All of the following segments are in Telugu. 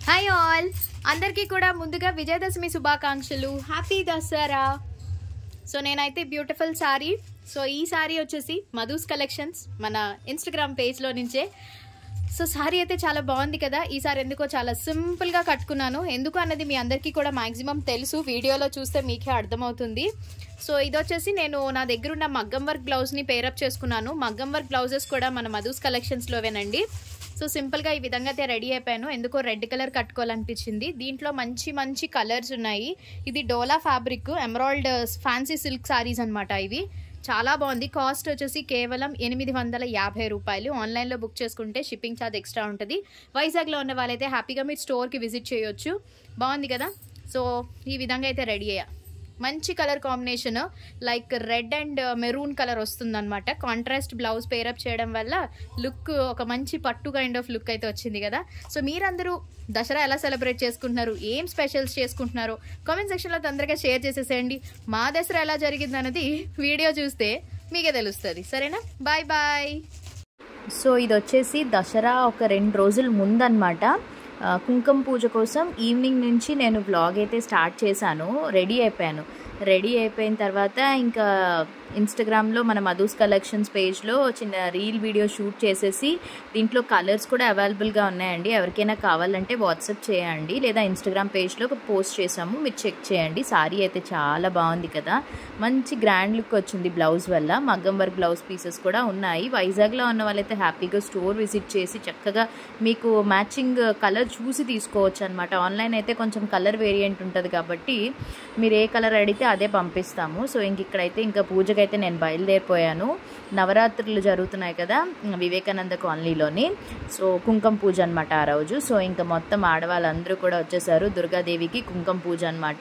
హాయ్ ఆల్ అందరికీ కూడా ముందుగా విజయదశమి శుభాకాంక్షలు హ్యాపీ దసరా సో నేనైతే బ్యూటిఫుల్ సారీ సో ఈ సారీ వచ్చేసి మధుస్ కలెక్షన్స్ మన ఇన్స్టాగ్రామ్ పేజ్లో నుంచే సో సారీ అయితే చాలా బాగుంది కదా ఈ సారీ ఎందుకో చాలా సింపుల్గా కట్టుకున్నాను ఎందుకు అన్నది మీ అందరికీ కూడా మాక్సిమం తెలుసు వీడియోలో చూస్తే మీకే అర్థమవుతుంది సో ఇది వచ్చేసి నేను నా దగ్గర ఉన్న మగ్గం వర్క్ బ్లౌజ్ని పేరప్ చేసుకున్నాను మగ్గం వర్క్ బ్లౌజెస్ కూడా మన మధుస్ కలెక్షన్స్లోవేనండి సో సింపుల్గా ఈ విధంగా అయితే రెడీ అయిపోయాను ఎందుకో రెడ్ కలర్ కట్టుకోవాలనిపించింది దీంట్లో మంచి మంచి కలర్స్ ఉన్నాయి ఇది dola fabric emerald fancy silk saris అనమాట ఇవి చాలా బాగుంది కాస్ట్ వచ్చేసి కేవలం ఎనిమిది వందల యాభై రూపాయలు ఆన్లైన్లో బుక్ చేసుకుంటే షిప్పింగ్ ఛార్జ్ ఎక్స్ట్రా ఉంటుంది వైజాగ్లో ఉన్న వాళ్ళైతే హ్యాపీగా మీరు స్టోర్కి విజిట్ చేయొచ్చు బాగుంది కదా సో ఈ విధంగా అయితే రెడీ అయ్యా మంచి colour combination like red and maroon colour వస్తుందన్నమాట కాంట్రాస్ట్ బ్లౌజ్ పేరప్ చేయడం వల్ల లుక్ ఒక మంచి పట్టు కైండ్ ఆఫ్ లుక్ అయితే వచ్చింది కదా సో మీరందరూ దసరా ఎలా సెలబ్రేట్ చేసుకుంటున్నారు ఏం స్పెషల్స్ చేసుకుంటున్నారు కామెంట్ సెక్షన్లో తొందరగా షేర్ చేసేసేయండి మా దసరా ఎలా జరిగింది అన్నది వీడియో చూస్తే మీకే తెలుస్తుంది సరేనా బాయ్ బాయ్ సో ఇది వచ్చేసి దసరా ఒక రెండు రోజుల ముందన్నమాట ఆ, కుంకుమ పూజ కోసం ఈవినింగ్ నుంచి నేను బ్లాగ్ అయితే స్టార్ట్ చేశాను రెడీ అయిపోయాను రెడీ అయిపోయిన తర్వాత ఇంకా ఇన్స్టాగ్రామ్లో మన మధుస్ కలెక్షన్స్ పేజ్లో చిన్న రీల్ వీడియో షూట్ చేసేసి దీంట్లో కలర్స్ కూడా అవైలబుల్గా ఉన్నాయండి ఎవరికైనా కావాలంటే వాట్సాప్ చేయండి లేదా ఇన్స్టాగ్రామ్ పేజ్లో పోస్ట్ చేసాము మీరు చెక్ చేయండి సారీ అయితే చాలా బాగుంది కదా మంచి గ్రాండ్ లుక్ వచ్చింది బ్లౌజ్ వల్ల మగ్గం వర్క్ బ్లౌజ్ పీసెస్ కూడా ఉన్నాయి వైజాగ్లో ఉన్న వాళ్ళైతే హ్యాపీగా స్టోర్ విజిట్ చేసి చక్కగా మీకు మ్యాచింగ్ కలర్ చూసి తీసుకోవచ్చు అనమాట ఆన్లైన్ అయితే కొంచెం కలర్ వేరియంట్ ఉంటుంది కాబట్టి మీరు ఏ కలర్ అడిగితే అదే పంపిస్తాము సో ఇంక ఇక్కడైతే ఇంకా పూజకైతే నేను బయలుదేరిపోయాను నవరాత్రులు జరుగుతున్నాయి కదా వివేకానంద కాలనీలోని సో కుంకుమ పూజ అనమాట ఆ రోజు సో ఇంకా మొత్తం ఆడవాళ్ళందరూ కూడా వచ్చేసారు దుర్గాదేవికి కుంకుమ పూజ అనమాట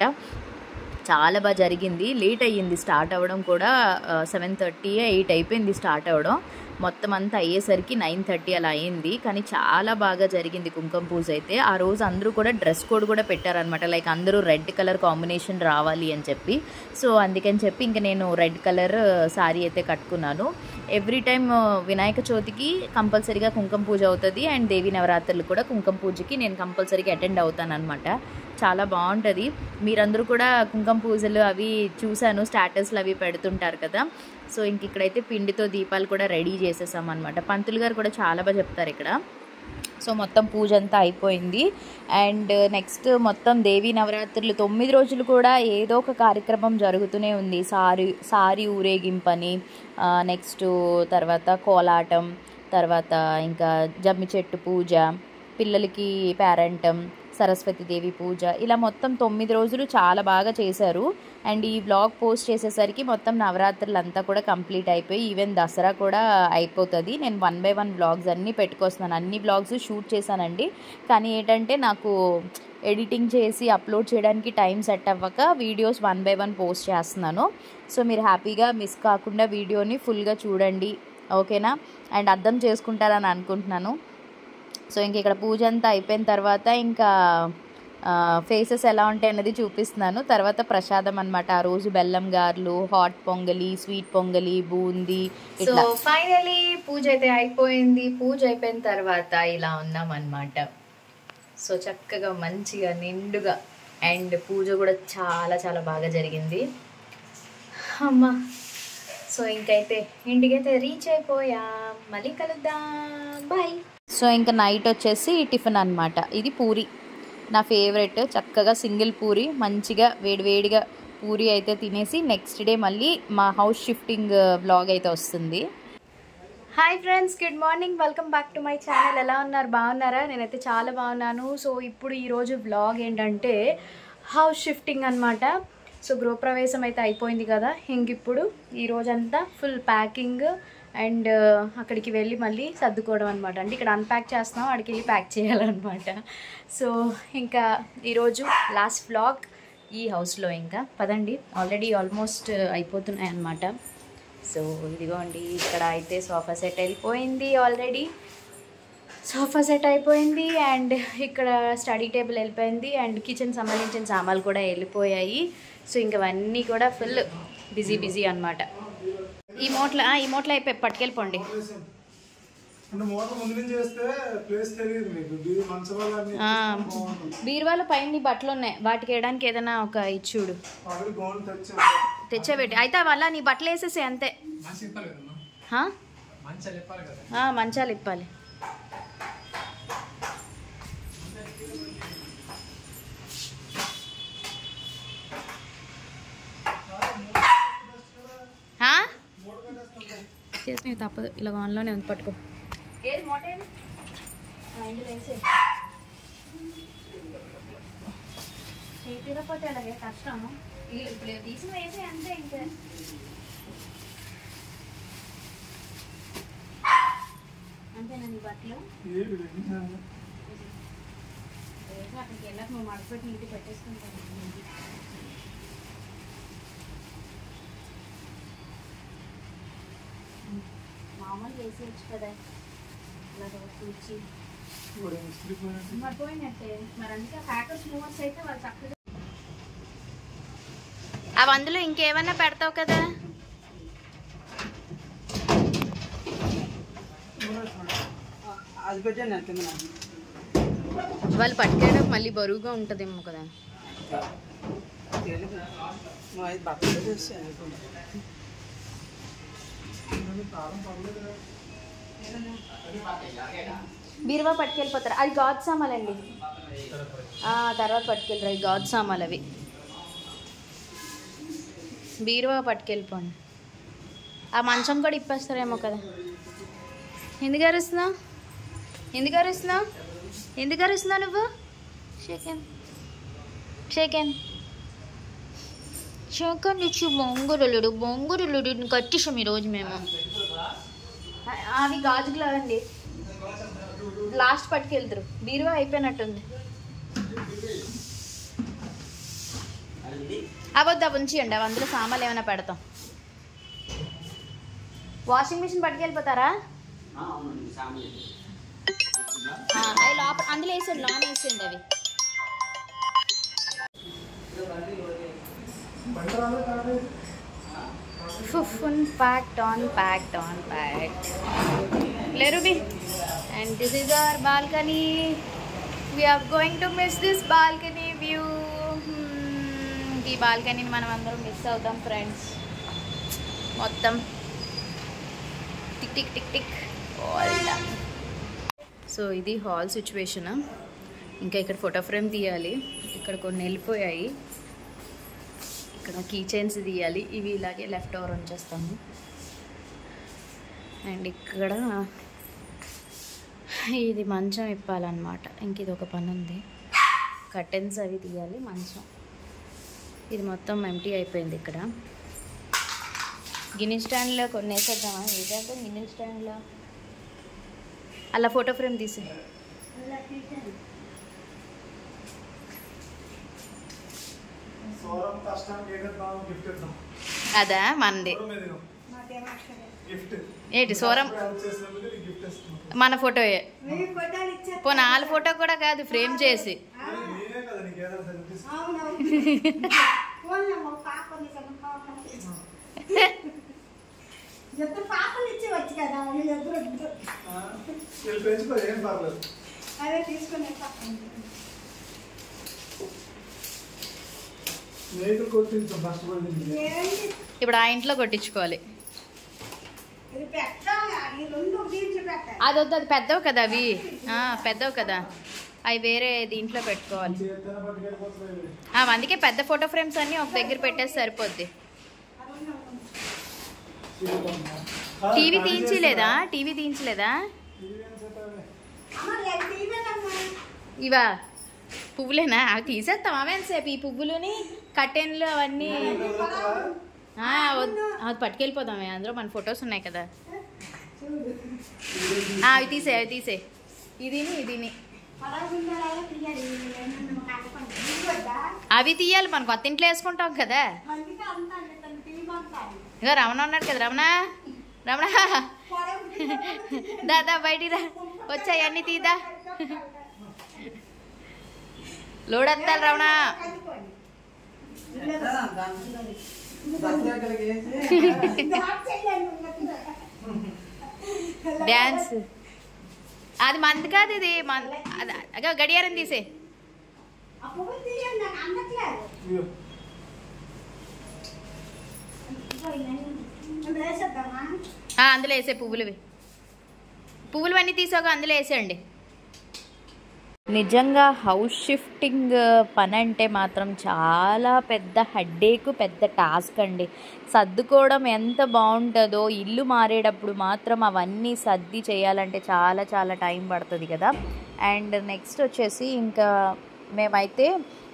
చాలా బాగా జరిగింది లేట్ అయ్యింది స్టార్ట్ అవ్వడం కూడా సెవెన్ థర్టీ ఎయిట్ అయిపోయింది స్టార్ట్ అవ్వడం మొత్తం అంతా అయ్యేసరికి నైన్ థర్టీ అలా అయింది కానీ చాలా బాగా జరిగింది కుంకుమ పూజ అయితే ఆ రోజు అందరూ కూడా డ్రెస్ కోడ్ కూడా పెట్టారనమాట లైక్ అందరూ రెడ్ కలర్ కాంబినేషన్ రావాలి అని చెప్పి సో అందుకని చెప్పి ఇంకా నేను రెడ్ కలర్ శారీ అయితే కట్టుకున్నాను ఎవ్రీ టైం వినాయక చవితికి కంపల్సరీగా కుంకుమ పూజ అవుతుంది అండ్ దేవి నవరాత్రులు కూడా కుంకుమ పూజకి నేను కంపల్సరీగా అటెండ్ అవుతాను అనమాట చాలా బాగుంటుంది మీరందరూ కూడా కుంకుమ పూజలు అవి చూశాను స్టాటస్లు అవి పెడుతుంటారు కదా సో ఇంక ఇక్కడైతే పిండితో దీపాలు కూడా రెడీ చేసేసాం అనమాట పంతులు గారు కూడా చాలా బాగా చెప్తారు ఇక్కడ సో మొత్తం పూజ అంతా అయిపోయింది అండ్ నెక్స్ట్ మొత్తం దేవీ నవరాత్రులు తొమ్మిది రోజులు కూడా ఏదో ఒక కార్యక్రమం జరుగుతూనే ఉంది సారీ సారీ ఊరేగింపని నెక్స్ట్ తర్వాత కోలాటం తర్వాత ఇంకా జమ్మి చెట్టు పూజ పిల్లలకి పేరెంటం సరస్వతీదేవి పూజ ఇలా మొత్తం తొమ్మిది రోజులు చాలా బాగా చేశారు అండ్ ఈ బ్లాగ్ పోస్ట్ చేసేసరికి మొత్తం నవరాత్రులు అంతా కూడా కంప్లీట్ అయిపోయి ఈవెన్ దసరా కూడా అయిపోతుంది నేను వన్ బై వన్ బ్లాగ్స్ అన్నీ పెట్టుకొస్తున్నాను అన్ని బ్లాగ్స్ షూట్ చేశానండి కానీ ఏంటంటే నాకు ఎడిటింగ్ చేసి అప్లోడ్ చేయడానికి టైం సెట్ అవ్వక videos one by one post చేస్తున్నాను సో మీరు హ్యాపీగా మిస్ కాకుండా వీడియోని ఫుల్గా చూడండి ఓకేనా అండ్ అర్థం చేసుకుంటారని అనుకుంటున్నాను సో ఇంక ఇక్కడ పూజ అంతా అయిపోయిన తర్వాత ఇంకా ఫేసెస్ ఎలా ఉంటాయి అన్నది చూపిస్తున్నాను తర్వాత ప్రసాదం అనమాట ఆ రోజు బెల్లం గారెలు hot pongali sweet pongali boondi so ఇట్లా ఫైనలీ పూజ అయితే అయిపోయింది పూజ అయిపోయిన తర్వాత ఇలా ఉన్నాం అనమాట సో చక్కగా మంచిగా నిండుగా అండ్ పూజ కూడా చాలా చాలా బాగా జరిగింది అమ్మా సో ఇంకైతే ఇంటికైతే రీచ్ అయిపోయా మళ్ళీ కలుద్దాం బాయ్ సో ఇంకా నైట్ వచ్చేసి టిఫిన్ అనమాట ఇది పూరి నా ఫేవరెట్ చక్కగా సింగిల్ పూరి మంచిగా వేడివేడిగా పూరి అయితే తినేసి నెక్స్ట్ డే మళ్ళీ మా హౌస్ షిఫ్టింగ్ బ్లాగ్ అయితే వస్తుంది hi friends good morning welcome back to my channel ఎలా ఉన్నారు బాగున్నారా నేనైతే చాలా బాగున్నాను సో ఇప్పుడు ఈరోజు బ్లాగ్ ఏంటంటే హౌస్ షిఫ్టింగ్ అనమాట సో గృహప్రవేశం అయితే అయిపోయింది కదా ఇంక ఇప్పుడు ఈ రోజంతా ఫుల్ ప్యాకింగ్ అండ్ అక్కడికి వెళ్ళి మళ్ళీ సర్దుకోవడం అనమాట అంటే ఇక్కడ అన్ప్యాక్ చేస్తున్నాం అక్కడికి వెళ్ళి ప్యాక్ చేయాలన్నమాట సో ఇంకా ఈరోజు లాస్ట్ వ్లాగ్ ఈ హౌస్లో ఇంకా పదండి ఆల్రెడీ ఆల్మోస్ట్ అయిపోతున్నాయి అన్నమాట సో ఇదిగోండి ఇక్కడ అయితే సోఫా సెట్ వెళ్ళిపోయింది ఆల్రెడీ సోఫా సెట్ అయిపోయింది అండ్ ఇక్కడ స్టడీ టేబుల్ వెళ్ళిపోయింది అండ్ కిచెన్ సంబంధించిన సామాన్లు కూడా వెళ్ళిపోయాయి సో ఇంకవన్నీ కూడా ఫుల్ బిజీ బిజీ అనమాట ఈ మూట్ల ఆ, ఈ మూట్ల అయిపోయి పట్టుకెళ్ళిపోండి అంటే మోటార్ ముందు నుంచి చేస్తే ప్లేస్ తెలియదు మీకు ఇది మంచి వాళ్ళని ఆ. బాగుంటుంది బీరువాలో పైన నీ బట్టలు ఉన్నాయి వాటికి వేయడానికి ఏదైనా ఒక ఇచ్చుడు ఆల్రెడీ గౌన్ తెచ్చి తెచ్చేబెట్టి అయితే వల్ల నీ బట్టలు వేసేసి అంతే హా? ఆ, మంచాలు ఇప్పాలి హా? చేసినవి తప్పదు ఇలా ఆన్లోనే ఉంది పట్టుకో తీరపోతే అలాగే కష్టం ఇప్పుడు తీసిన వేసే అంతే ఇంకా అంతేనా నీ బట్టలు ఏడు ఎన్నిసార్లు? వేసి అక్కడికి వెళ్ళక నువ్వు మడపెట్టి ఇంటికి పెట్టేసుకుంటాను మామూలు వేసేయచ్చు కదా ఇలా కూర్చి ఇప్పుడు ఇస్త్రీ పోయినట్టు. మర్చిపోయినట్టే మరి అందుకే హ్యాకర్స్ మూవర్స్ అయితే వాళ్ళు చక్కగా అవి అందులో ఇంకేమన్నా పెడతావు కదా అది పెట్టాను కింద వాళ్ళు పట్టుకోవడం మళ్ళీ బరువుగా ఉంటుందేమో కదా తెలియదు మా ఇది బట్టలు చేస్తాను నేను తాళం పర్లేదు కదా. బీరువా పట్టుకెళ్ళిపోతారు అది గాడ్ సామాలండి ఆ, తర్వాత పట్టుకెళ్ళరు అవి గాడ్ సామాలు అవి బీరువా పట్టుకెళ్ళిపోండి ఆ మంచం కూడా ఇప్పేస్తారేమో కదా ఎందుకు అరుస్తున్నావు ఎందుకు అరుస్తున్నావు ఎందుకు అరుస్తున్నావు నువ్వు షేకెన్ షేకెన్ షేకెన్ ఇచ్చి బొంగురులుడు బొంగురులుడు కట్టిసాం ఈరోజు మేము అవి గాజులు అండి లాస్ట్ పట్టుకెళ్తారు బీరువా అయిపోయినట్టుంది అవద్దు అవి ఉంచియండి అవి అందులో సామాన్లు ఏమైనా పెడతాం వాషింగ్ మిషన్ పట్టుకెళ్ళిపోతారా ఆ, అవి లోపల అందులో వేసేయండి లోన్ వేసేయండి అవి బండి రాలేదు కాలేదు. ఫున్ packed on packed on packed play ruby and this is our balcony we are going to miss this balcony view Hmm, ఈ బాల్కనీని మనం అందరం మిస్ అవుతాం ఫ్రెండ్స్ మొత్తం tick tick tick tick all done so ఇది హాల్ సిచ్యువేషన్ ఇంకా ఇక్కడ ఫోటో ఫ్రేమ్ తీయాలి ఇక్కడ కొన్ని వెళ్ళిపోయాయి ఇక్కడ కీ చైన్స్ తీయాలి ఇవి ఇలాగే లెఫ్ట్ ఓవర్ ఉంచేస్తాము అండ్ ఇక్కడ ఇది మంచం ఇప్పాలన్నమాట ఇంక ఇది ఒక పని ఉంది కర్టెన్స్ అవి తీయాలి మంచం ఇది మొత్తం ఎంటీ అయిపోయింది ఇక్కడ గిన్నె స్టాండ్లో కొన్ని వేసేద్దామా ఏదంటే గిన్నె స్టాండ్లో అలా ఫోటో ఫ్రేమ్ తీసే సౌరం కష్టానికి ఏదైనా గిఫ్ట్ ఇద్దాం అదా మనది సౌరం ఏదో గిఫ్ట్ ఏంటి సూరం హెల్ప్ చేసినందుకు నీకు గిఫ్ట్ ఇస్తున్నాం మన ఫోటోయే పోనీ వాళ్ళ ఫోటో కూడా కాదు ఫ్రేమ్ చేసి నేనే కదా నీకు ఏదైనా హెల్ప్ ఇస్తాను ఇద్దరు పాపలు ఇచ్చేవచ్చు కదా వీళ్ళిద్దరు ఇద్దరు. వీళ్ళు పెంచుకో ఏం పర్లేదు అదే తీసుకునే పాపం మేకలు కొట్టించాం కష్టపడింది ఏంటి ఇప్పుడు ఆ ఇంట్లో కొట్టించుకోవాలి ఇది పెట్టాలి ఈ రెండు దీంట్లో పెట్టాలి అది వద్దు అది పెద్దవి కదా అవి ఆ, పెద్దవి కదా అవి వేరే దీంట్లో పెట్టుకోవాలి చేతన పట్టుకెళ్ళిపోతుంది ఆ, అందుకే పెద్ద ఫోటో ఫ్రేమ్స్ అన్నీ ఒక దగ్గర పెట్టేసి సరిపోద్ది టీవీ తీయించలేదా టీవీ తీయించలేదా అమ్మ లేదు తీయలేదమ్మా ఇవా పువ్వులేనా అవి తీసేస్తాం అవే సేపు ఈ పువ్వులుని కట్టెన్లు అవన్నీ ఆ, వద్- అది పట్టుకెళ్ళిపోదామే అందులో మన ఫొటోస్ ఉన్నాయి కదా ఆ, అవి తీసే అవి తీసే ఇదిని ఇదిని పడకుండా తీయాలి ఏమన్నా కాకపోతే తీయవద్దా అవి తీయాలి మన కొత్త ఇంట్లో వేసుకుంటాం కదా అందుకే అంతా అంటే తను తీయమంటారు ఇగో రమణ ఉన్నాడు కదా రమణ రమణ దాదా బయటికి రా వచ్చాయి అన్ని తీదా లోడ్ వస్తాను రమణ డ్యాన్స్ అది మంది కాదు ఇది మన అది- అగ గడియారం తీసే ఆ పువ్వులు తీయండి నాకు అందట్లేదు ఇదిగో. ఇదిగో ఇవన్నీ. ఇప్పుడు వేసేద్దామా ఆ, అందులో వేసే పువ్వులువి పువ్వులు అన్నీ తీసాక అందులో వేసేయండి నిజంగా హౌస్ షిఫ్టింగ్ పని అంటే మాత్రం చాలా పెద్ద హెడ్ఏక్ పెద్ద టాస్క్ అండి సర్దుకోవడం ఎంత బాగుంటుందో ఇల్లు మారేటప్పుడు మాత్రం అవన్నీ సర్ది చేయాలంటే చాలా చాలా టైం పడుతుంది కదా అండ్ నెక్స్ట్ వచ్చేసి ఇంకా మేమైతే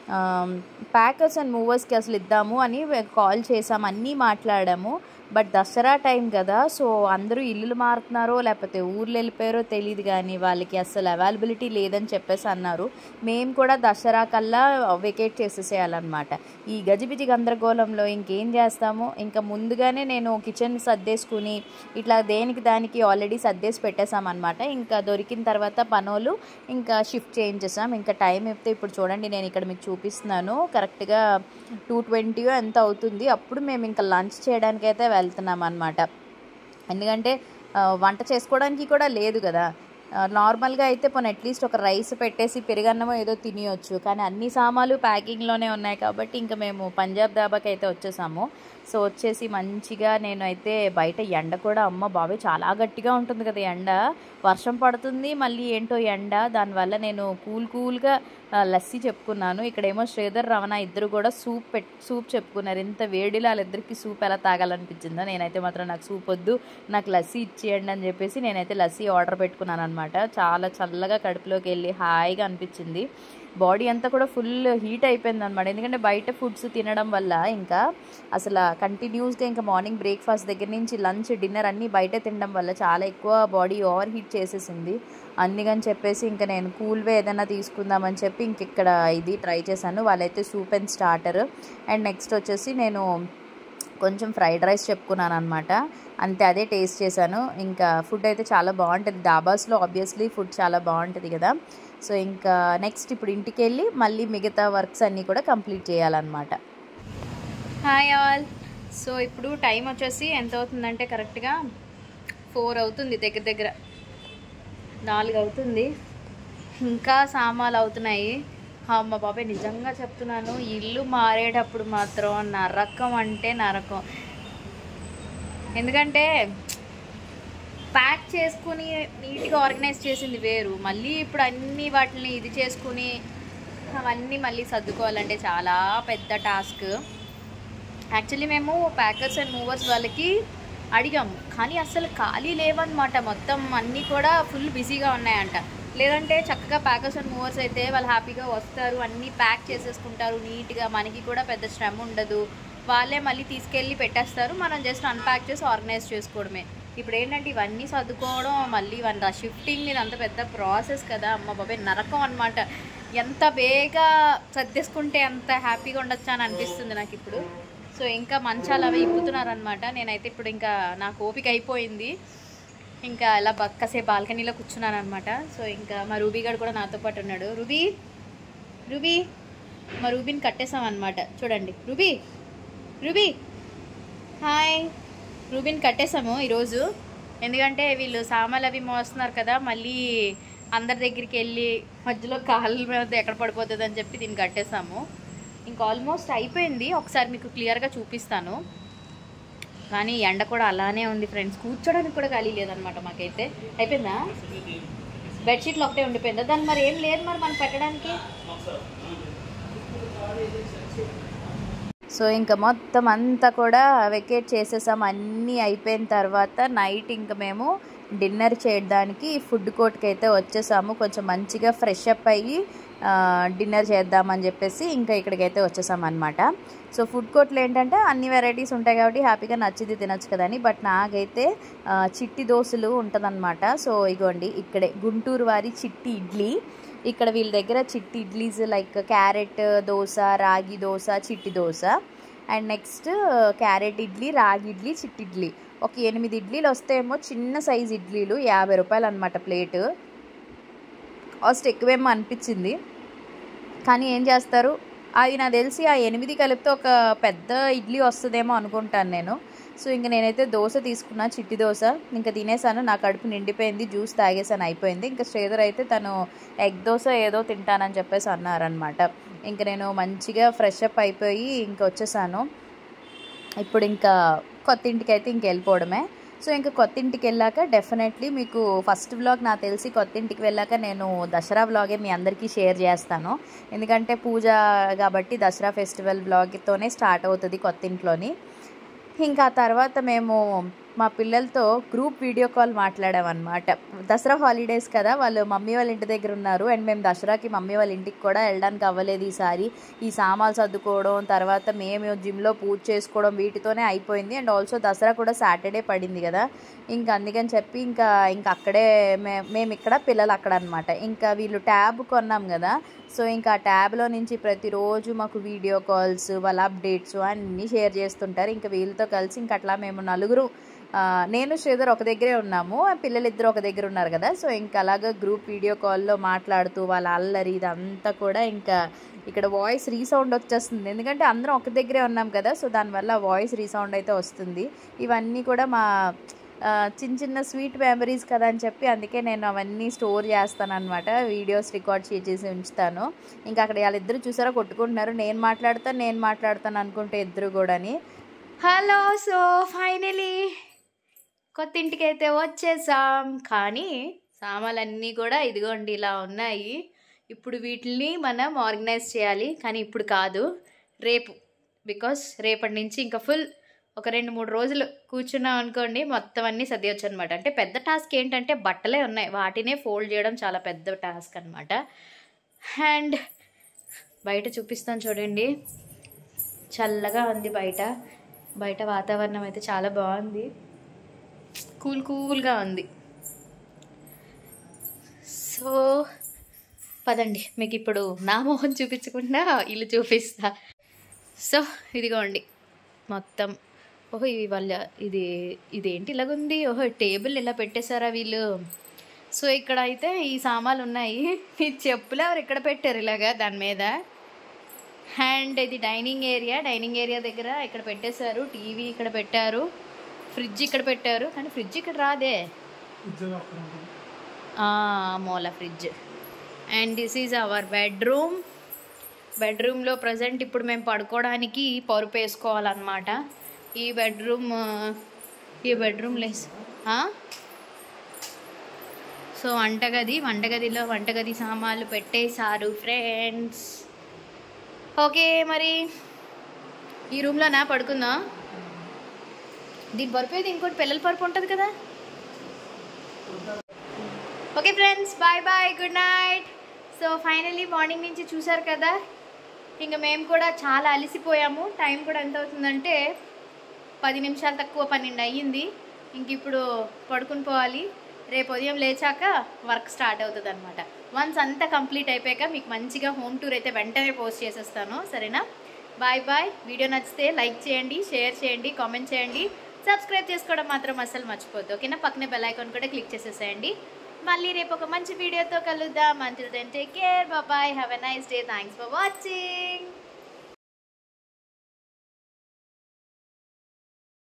ప్యాకర్స్ అండ్ మూవర్స్కి అసలు ఇద్దాము అని కాల్ చేసాము అన్నీ మాట్లాడాము బట్ దసరా టైం కదా సో అందరూ ఇల్లులు మారుతున్నారో లేకపోతే ఊర్లు వెళ్ళిపోయారో తెలియదు కానీ వాళ్ళకి అసలు అవైలబిలిటీ లేదని చెప్పేసి అన్నారు మేము కూడా దసరా కల్లా వెకేట్ చేసేసేయాలన్నమాట ఈ గజిబిజి గందరగోళంలో ఇంకేం చేస్తాము ఇంకా ముందుగానే నేను కిచెన్ సర్దేసుకుని ఇట్లా దేనికి దానికి ఆల్రెడీ సర్దేసి పెట్టేశామన్నమాట ఇంకా దొరికిన తర్వాత పనులు ఇంకా షిఫ్ట్ చేయించేసాం ఇంకా టైం అయితే ఇప్పుడు చూడండి నేను ఇక్కడ మీకు చూపిస్తున్నాను కరెక్ట్గా టూ ట్వంటీ ఎంత అవుతుంది అప్పుడు మేము ఇంకా లంచ్ చేయడానికి అయితే వెళ్తున్నాం అనమాట ఎందుకంటే ఆ, వంట చేసుకోవడానికి కూడా లేదు కదా ఆ, నార్మల్గా అయితే పోనీ అట్లీస్ట్ ఒక రైస్ పెట్టేసి పెరుగన్నమో ఏదో తినేయొచ్చు కానీ అన్ని సామాన్లు ప్యాకింగ్లోనే ఉన్నాయి కాబట్టి ఇంకా మేము పంజాబ్ దాబాకి అయితే వచ్చేసాము సో వచ్చేసి మంచిగా నేను అయితే బయట ఎండ కూడా అమ్మ బాబాయ్ చాలా గట్టిగా ఉంటుంది కదా ఎండ వర్షం పడుతుంది మళ్ళీ ఏంటో ఎండ దానివల్ల నేను కూల్ కూల్గా ఆ, లస్సీ చెప్పుకున్నాను ఇక్కడేమో శ్రీధర్ రమణ ఇద్దరు కూడా సూప్ పెట్ సూప్ చెప్పుకున్నారు ఇంత వేడిలో వాళ్ళిద్దరికి సూప్ ఎలా తాగాలనిపించిందో నేనైతే మాత్రం నాకు సూప్ వద్దు నాకు లస్సీ ఇచ్చేయండి అని చెప్పేసి నేనైతే లస్సీ ఆర్డర్ పెట్టుకున్నాను అనమాట చాలా చల్లగా కడుపులోకి వెళ్ళి హాయిగా అనిపించింది బాడీ అంతా కూడా ఫుల్ హీట్ అయిపోయింది అనమాట ఎందుకంటే బయట ఫుడ్స్ తినడం వల్ల ఇంకా అసలు కంటిన్యూస్గా ఇంకా మార్నింగ్ బ్రేక్ఫాస్ట్ దగ్గర నుంచి లంచ్ డిన్నర్ అన్నీ బయట తినడం వల్ల చాలా ఎక్కువ బాడీ ఓవర్ హీట్ చేసేసింది అందుకని చెప్పేసి ఇంకా నేను కూల్వే ఏదైనా తీసుకుందామని చెప్పి ఇంక ఇక్కడ ఇది ట్రై చేశాను వాళ్ళైతే soup and starter and next వచ్చేసి నేను కొంచెం ఫ్రైడ్ రైస్ చెప్పుకున్నాను అనమాట అంతే అదే టేస్ట్ చేశాను ఇంకా ఫుడ్ అయితే చాలా బాగుంటుంది డాబాస్లో ఆబ్వియస్లీ ఫుడ్ చాలా బాగుంటుంది కదా సో ఇంకా నెక్స్ట్ ఇప్పుడు ఇంటికి వెళ్ళి మళ్ళీ మిగతా వర్క్స్ అన్నీ కూడా కంప్లీట్ చేయాలన్నమాట హాయ్ ఆల్ సో ఇప్పుడు టైం వచ్చేసి ఎంత అవుతుందంటే కరెక్ట్గా ఫోర్ అవుతుంది దగ్గర దగ్గర నాలుగు అవుతుంది ఇంకా సామాన్లు అవుతున్నాయి అమ్మ బాబాయ్ నిజంగా చెప్తున్నాను ఇల్లు మారేటప్పుడు మాత్రం నరకం అంటే నరకం ఎందుకంటే ప్యాక్ చేసుకుని నీట్గా ఆర్గనైజ్ చేసింది వేరు మళ్ళీ ఇప్పుడు అన్ని వాటిని ఇది చేసుకుని అవన్నీ మళ్ళీ సర్దుకోవాలంటే చాలా పెద్ద టాస్క్ యాక్చువల్లీ మేము ప్యాకర్స్ అండ్ మూవర్స్ వాళ్ళకి అడిగాము కానీ అసలు ఖాళీ లేవన్నమాట మొత్తం అన్నీ కూడా ఫుల్ బిజీగా ఉన్నాయంట లేదంటే చక్కగా ప్యాకర్స్ అండ్ మూవర్స్ అయితే వాళ్ళు హ్యాపీగా వస్తారు అన్నీ ప్యాక్ చేసేసుకుంటారు నీట్గా మనకి కూడా పెద్ద శ్రమ ఉండదు వాళ్ళే మళ్ళీ తీసుకెళ్ళి పెట్టేస్తారు మనం జస్ట్ అన్ప్యాక్ చేసి ఆర్గనైజ్ చేసుకోవడమే ఇప్పుడు ఏంటంటే ఇవన్నీ సర్దుకోవడం మళ్ళీ ఇవన్నీ షిఫ్టింగ్ ఇదంతా పెద్ద ప్రాసెస్ కదా అమ్మ బాబాయ్ నరకం అనమాట ఎంత బేగా సర్దేసుకుంటే అంత హ్యాపీగా ఉండొచ్చా అని అనిపిస్తుంది నాకు ఇప్పుడు సో ఇంకా మంచాలు అవి ఇప్పుతున్నారు అనమాట నేనైతే ఇప్పుడు ఇంకా నాకు ఓపిక అయిపోయింది ఇంకా ఇలా బక్కసే బాల్కనీలో కూర్చున్నాను అనమాట సో ఇంకా మా రూబీ గారు కూడా నాతో పాటు ఉన్నాడు రూబీ రూబీ మా రూబీని కట్టేసాం అనమాట చూడండి రూబీ రూబీ హాయ్ రూబీని కట్టేసాము ఈరోజు ఎందుకంటే వీళ్ళు సామాన్లు అవి మోస్తున్నారు కదా మళ్ళీ అందరి దగ్గరికి వెళ్ళి మధ్యలో కాళ్ళ మీద ఎక్కడ పడిపోతుంది అని చెప్పి దీన్ని కట్టేసాము ఇంకా ఆల్మోస్ట్ అయిపోయింది ఒకసారి మీకు క్లియర్గా చూపిస్తాను కానీ ఎండ కూడా అలానే ఉంది ఫ్రెండ్స్ కూర్చోడానికి కూడా ఖాళీ లేదనమాట మాకైతే అయిపోయిందా బెడ్షీట్లు ఒకటే ఉండిపోయిందా దాన్ని మరి ఏం లేదు మరి మనం పెట్టడానికి సో ఇంకా మొత్తం అంతా కూడా వెకేట్ చేసేసాం అన్నీ అయిపోయిన తర్వాత నైట్ ఇంకా మేము డిన్నర్ చేయడానికి ఫుడ్ కోర్ట్కి అయితే వచ్చేసాము కొంచెం మంచిగా ఫ్రెష్ అప్ అయ్యి ఆ, డిన్నర్ చేద్దామని చెప్పేసి ఇంకా ఇక్కడికైతే వచ్చేసాం అనమాట సో ఫుడ్ కోర్ట్లో ఏంటంటే అన్ని వెరైటీస్ ఉంటాయి కాబట్టి హ్యాపీగా నచ్చింది తినొచ్చు కదని బట్ నాకైతే ఆ, చిట్టి దోశలు ఉంటుందన్నమాట సో ఇగోండి ఇక్కడే గుంటూరు వారి చిట్టి ఇడ్లీ ఇక్కడ వీళ్ళ దగ్గర చిట్టి ఇడ్లీస్ లైక్ క్యారెట్ దోశ రాగి దోశ చిట్టి dosa and next carrot idli ragi idli చిట్టి ఇడ్లీ ఒక ఎనిమిది ఇడ్లీలు వస్తేమో చిన్న సైజ్ ఇడ్లీలు యాభై రూపాయలు అనమాట ప్లేటు కాస్ట్ ఎక్కువేమో అనిపించింది కానీ ఏం చేస్తారు అవి నాకు తెలిసి ఆ ఎనిమిది కలిపితే ఒక పెద్ద ఇడ్లీ వస్తుందేమో అనుకుంటాను నేను సో ఇంకా నేనైతే దోశ తీసుకున్నా చిట్టి దోశ ఇంకా తినేసాను నా కడుపు నిండిపోయింది జ్యూస్ తాగేసాను అయిపోయింది ఇంకా శ్రీధర్ అయితే తను ఎగ్ దోశ ఏదో తింటానని చెప్పేసి అన్నారనమాట ఇంకా నేను మంచిగా ఫ్రెష్ అప్ అయిపోయి ఇంకా వచ్చేసాను ఇప్పుడు ఇంకా కొత్త ఇంటికి అయితే ఇంక వెళ్ళిపోవడమే సో ఇంకా కొత్త ఇంటికి వెళ్ళాక డెఫినెట్లీ మీకు ఫస్ట్ వ్లాగ్ నాకు తెలిసి కొత్త ఇంటికి వెళ్ళాక నేను దసరా వ్లాగే మీ అందరికీ షేర్ చేస్తాను ఎందుకంటే పూజ కాబట్టి దసరా ఫెస్టివల్ వ్లాగ్తోనే స్టార్ట్ అవుతుంది కొత్త ఇంట్లోని ఇంకా ఆ తర్వాత మేము మా పిల్లలతో గ్రూప్ వీడియో కాల్ మాట్లాడామన్నమాట దసరా హాలిడేస్ కదా వాళ్ళు మమ్మీ వాళ్ళ ఇంటి దగ్గర ఉన్నారు అండ్ మేము దసరాకి మమ్మీ వాళ్ళ ఇంటికి కూడా వెళ్ళడానికి అవ్వలేదు ఈసారి ఈ సామాన్లు సర్దుకోవడం తర్వాత మేము జిమ్లో పూజ చేసుకోవడం వీటితోనే అయిపోయింది అండ్ ఆల్సో దసరా కూడా సాటర్డే పడింది కదా ఇంకా అందుకని చెప్పి ఇంకా ఇంకా అక్కడే మే మేము ఇక్కడ పిల్లలు అక్కడ అనమాట ఇంకా వీళ్ళు ట్యాబ్ కొన్నాం కదా సో ఇంకా ఆ ట్యాబ్లో నుంచి ప్రతిరోజు మాకు వీడియో కాల్స్ వాళ్ళ అప్డేట్స్ అన్నీ షేర్ చేస్తుంటారు ఇంకా వీళ్ళతో కలిసి ఇంకా అట్లా మేము నలుగురు ఆ, నేను శ్రీధర్ ఒక దగ్గరే ఉన్నాము ఆ పిల్లలిద్దరు ఒక దగ్గర ఉన్నారు కదా సో ఇంకా అలాగా గ్రూప్ వీడియో కాల్లో మాట్లాడుతూ వాళ్ళ అల్లరి ఇదంతా కూడా ఇంకా ఇక్కడ వాయిస్ రీసౌండ్ వచ్చేస్తుంది ఎందుకంటే అందరం ఒక దగ్గరే ఉన్నాం కదా సో దానివల్ల వాయిస్ రీసౌండ్ అయితే వస్తుంది ఇవన్నీ కూడా మా ఆ, చిన్న చిన్న స్వీట్ మెమరీస్ కదా అని చెప్పి అందుకే నేను అవన్నీ స్టోర్ చేస్తాను అనమాట వీడియోస్ రికార్డ్ చేసి ఉంచుతాను ఇంకా అక్కడ వాళ్ళిద్దరు చూసారా కొట్టుకుంటున్నారు నేను మాట్లాడతాను నేను మాట్లాడతాను అనుకుంటే ఇద్దరు కూడాని హలో సో ఫైనలీ కొత్త ఇంటికి అయితే వచ్చేసాం కానీ సామాన్లన్నీ కూడా ఇదిగోండి ఇలా ఉన్నాయి ఇప్పుడు వీటిని మనం ఆర్గనైజ్ చేయాలి కానీ ఇప్పుడు కాదు రేపు బికాస్ రేపటి నుంచి ఇంకా ఫుల్ ఒక రెండు మూడు రోజులు కూర్చున్నాం అనుకోండి మొత్తం అన్నీ సర్దేయచ్చు అనమాట అంటే పెద్ద టాస్క్ ఏంటంటే బట్టలే ఉన్నాయి వాటినే ఫోల్డ్ చేయడం చాలా పెద్ద టాస్క్ అనమాట అండ్ బయట చూపిస్తాను చూడండి చల్లగా ఉంది బయట బయట వాతావరణం అయితే చాలా బాగుంది కూల్ కూల్గా ఉంది సో పదండి మీకు ఇప్పుడు నా మొహం చూపించకుండా ఇల్లు చూపిస్తా సో ఇదిగోండి మొత్తం ఓహో ఇవి వాళ్ళ ఇది ఇదేంటి ఇలాగుంది ఓహో టేబుల్ ఇలా పెట్టేశారా వీళ్ళు సో ఇక్కడ అయితే ఈ సామాన్లు ఉన్నాయి ఈ చెప్పులు ఎవరు ఇక్కడ పెట్టారు ఇలాగా దాని మీద అండ్ ఇది డైనింగ్ ఏరియా డైనింగ్ ఏరియా దగ్గర ఇక్కడ పెట్టేశారు టీవీ ఇక్కడ పెట్టారు ఫ్రిడ్జ్ ఇక్కడ పెట్టారు కానీ ఫ్రిడ్జ్ ఇక్కడ రాదే ఇద్దరు అక్కడ ఉంటారు. ఆ, మూల fridge and this is our bedroom బెడ్రూమ్లో ప్రజెంట్ ఇప్పుడు మేము పడుకోవడానికి పరుపు వేసుకోవాలన్నమాట ఈ బెడ్రూమ్ ఈ బెడ్రూమ్ లేస్ ఆ? సో వంటగది వంటగదిలో వంటగది సామాన్లు పెట్టేశారు ఫ్రెండ్స్ ఓకే మరి ఈ రూమ్లో నా పడుకుందా దీని పరుపు అయితే ఇంకోటి పిల్లల పరుపు ఉంటుంది కదా okay friends bye bye good night so finally morning నుంచి చూసారు కదా ఇంకా మేము కూడా చాలా అలసిపోయాము టైం కూడా ఎంత అవుతుందంటే పది నిమిషాలు తక్కువ పన్నెండు అయ్యింది ఇంక ఇప్పుడు పడుకుని పోవాలి రేపు ఉదయం లేచాక వర్క్ స్టార్ట్ అవుతుంది అనమాట వన్స్ అంతా కంప్లీట్ అయిపోయాక మీకు మంచిగా హోమ్ టూర్ అయితే వెంటనే పోస్ట్ చేసేస్తాను సరేనా బాయ్ బాయ్ వీడియో నచ్చితే లైక్ చేయండి షేర్ చేయండి కామెంట్ చేయండి సబ్స్క్రైబ్ చేసుకోవడం మాత్రం అస్సలు మర్చిపోద్దు ఓకేనా పక్కనే బెల్ ఐకాన్ కూడా క్లిక్ చేసేసేయండి మళ్ళీ రేపు ఒక మంచి వీడియోతో కలుద్దాం until then take care bye have a nice day thanks for watching